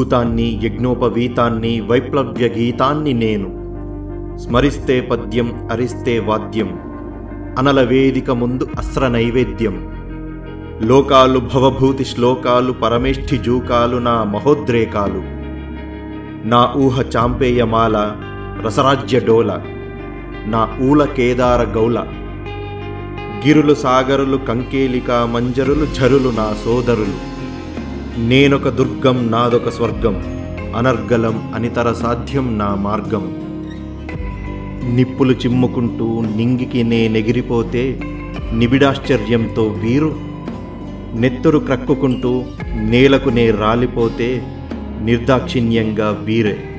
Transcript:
భూతాన్ని యజ్ఞోపవీతాన్ని వైప్లవ్య గీతాన్ని నేను స్మరిస్తే పద్యం అరిస్తే వాద్యం అనల వేదిక ముందు అస్త్ర నైవేద్యం లోకాలు భవభూతి శ్లోకాలు పరమేష్ఠి జూకాలు నా మహోద్రేకాలు నా ఊహ చాంపేయమాల రసరాజ్య డోల నా ఊల కేదార గౌల గిరులు సాగరులు కంకేలిక మంజరులు ఝరులు నా సోదరులు నేనొక దుర్గం నాదొక స్వర్గం అనర్గలం అనితర సాధ్యం నా మార్గం నిప్పులు చిమ్ముకుంటూ నింగికి నేనెగిరిపోతే నిబిడాశ్చర్యంతో వీరు నెత్తురు క్రక్కుకుంటూ నేలకు నే రాలిపోతే నిర్దాక్షిణ్యంగా వీరే